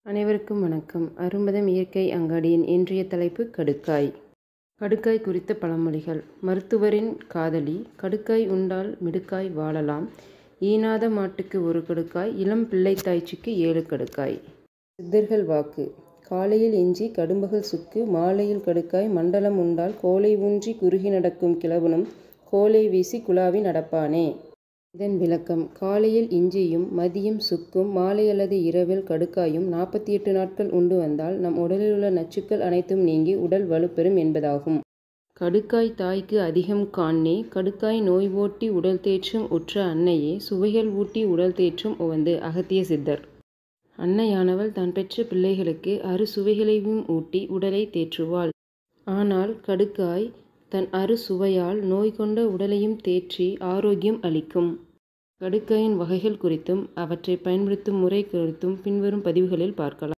அனைவருக்கும் வணக்கம் அரும்பதம் இயற்கை அங்காடியின் இன்றைய தலைப்பு கடுக்காய் கடுக்காய் குறித்த பழமொழிகள் மருத்துவரின் காதலி கடுக்காய் உண்டால் மிடுக்காய் வாழலாம் ஈனாத மாட்டுக்கு ஒரு கடுக்காய் இளம் பிள்ளைத்தாய்ச்சிக்கு ஏழு கடுக்காய் சித்தர்கள் வாக்கு காலையில் இஞ்சி கடும்பகல் சுக்கு மாலையில் கடுக்காய் மண்டலம் உண்டால் கோலை ஊன்றி குறுகி நடக்கும் கிழவனும் கோலை வீசி குழாவி நடப்பானே இதன் விளக்கம் காலையில் இஞ்சியும் மதியம் சுக்கும் மாலை அல்லது இரவில் கடுக்காயும் நாற்பத்தி எட்டு நாட்கள் உண்டு வந்தால் நம் உடலில் உள்ள நச்சுக்கள் அனைத்தும் நீங்கி உடல் வலுப்பெறும் என்பதாகும் கடுக்காய் தாய்க்கு அதிகம் காண்ணே கடுக்காய் நோய் ஓட்டி உடல் தேற்றும் உற்ற அன்னையே சுவைகள் ஊட்டி உடல் தேற்றும் உவந்து அகத்திய சித்தர் அன்னையானவள் தான் பெற்ற பிள்ளைகளுக்கு அறுசுவைகளையும் ஊட்டி உடலை தேற்றுவாள் ஆனால் கடுக்காய் தன் அறுசுவையால் நோய் கொண்ட உடலையும் தேற்றி ஆரோக்கியம் அளிக்கும் கடுக்காயின் வகைகள் குறித்தும் அவற்றை பயன்படுத்தும் முறை குறித்தும் பின்வரும் பதிவுகளில் பார்க்கலாம்